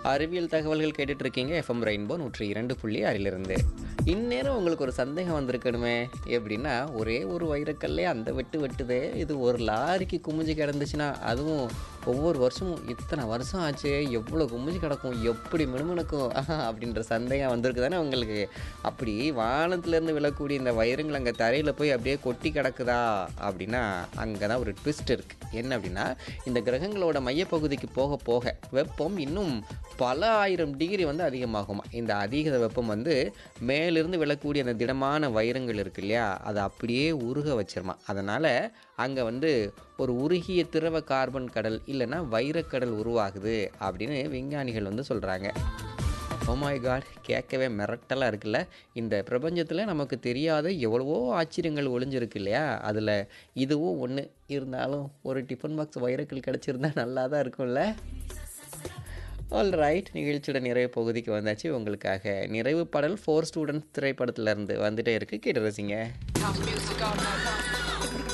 அறிவியல் தகவல்கள் கேட்டுட்டு இருக்கீங்க எஃப்எம் ரெயின்போ நூற்றி இரண்டு புள்ளி ஆறிலிருந்து இந்நேரம் உங்களுக்கு ஒரு சந்தேகம் வந்திருக்கணுமே எப்படின்னா ஒரே ஒரு வைரக்கல்லே அந்த வெட்டு வெட்டுதே இது ஒரு லாரிக்கு குமிஞ்சு கிடந்துச்சுன்னா அதுவும் ஒவ்வொரு வருஷமும் இத்தனை வருஷம் ஆச்சு எவ்வளோ குமிஞ்சு கிடக்கும் எப்படி மினுமினுக்கும் ஆஹா, அப்படின்ற சந்தேகம் வந்திருக்கு தானே உங்களுக்கு அப்படி வானத்துலேருந்து விழக்கூடிய இந்த வைரங்கள் அங்கே தரையில் போய் அப்படியே கொட்டி கிடக்குதா அப்படின்னா அங்கே தான் ஒரு ட்விஸ்ட் இருக்குது என்ன அப்படின்னா இந்த கிரகங்களோட மையப்பகுதிக்கு போக போக வெப்பம் இன்னும் பல ஆயிரம் டிகிரி வந்து அதிகமாகுமா இந்த அதிக வெப்பம் வந்து மேலிருந்து விழக்கூடிய அந்த திடமான வைரங்கள் இருக்கு இல்லையா அதை அப்படியே உருக வச்சிருமா அதனால் அங்கே வந்து ஒரு உருகிய திரவ கார்பன் கடல் இல்லைன்னா வைரக்கடல் உருவாகுது அப்படின்னு விஞ்ஞானிகள் வந்து சொல்கிறாங்க ஓமாய் காட் கேட்கவே மிரட்டலாக இருக்குல்ல இந்த பிரபஞ்சத்தில் நமக்கு தெரியாத எவ்வளவோ ஆச்சரியங்கள் ஒளிஞ்சிருக்கு இல்லையா அதில் இதுவும் ஒன்று இருந்தாலும் ஒரு டிஃபன் பாக்ஸ் வைரக்கல் கிடச்சிருந்தா நல்லா தான் இருக்கும்ல ஆல் ரைட் நிகழ்ச்சியோட நிறைவு பகுதிக்கு வந்தாச்சு உங்களுக்காக நிறைவு பாடல் ஃபோர் ஸ்டூடெண்ட்ஸ் திரைப்படத்துல இருந்து வந்துட்டே இருக்கு கேட்டு ரசிங்க House music all night long.